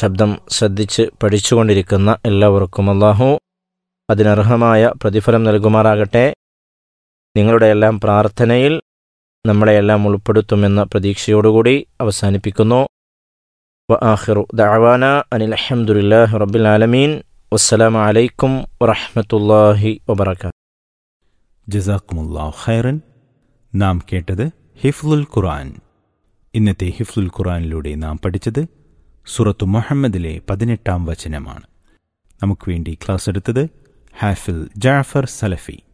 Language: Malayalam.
ശബ്ദം ശ്രദ്ധിച്ച് പഠിച്ചുകൊണ്ടിരിക്കുന്ന എല്ലാവർക്കും അള്ളാഹു അതിനർഹമായ പ്രതിഫലം നൽകുമാറാകട്ടെ നിങ്ങളുടെ എല്ലാം പ്രാർത്ഥനയിൽ നമ്മളെയെല്ലാം ഉൾപ്പെടുത്തുമെന്ന പ്രതീക്ഷയോടുകൂടി അവസാനിപ്പിക്കുന്നു وآخر دعوانا أن الحمد لله رب العالمين والسلام عليكم ورحمة الله وبركاته ജസാക്കുമുല്ലാഹ് ഖൈറൻ നാം കേട്ടത് ഹിഫ്ലുൽ ഖുർആൻ ഇന്നത്തെ ഹിഫ്ലുൽ ഖുർആനിലൂടെ നാം പഠിച്ചത് സുറത്തു മുഹമ്മദിലെ പതിനെട്ടാം വചനമാണ് നമുക്ക് വേണ്ടി ക്ലാസ് എടുത്തത് ഹാഫിൽ ജാഫർ സലഫി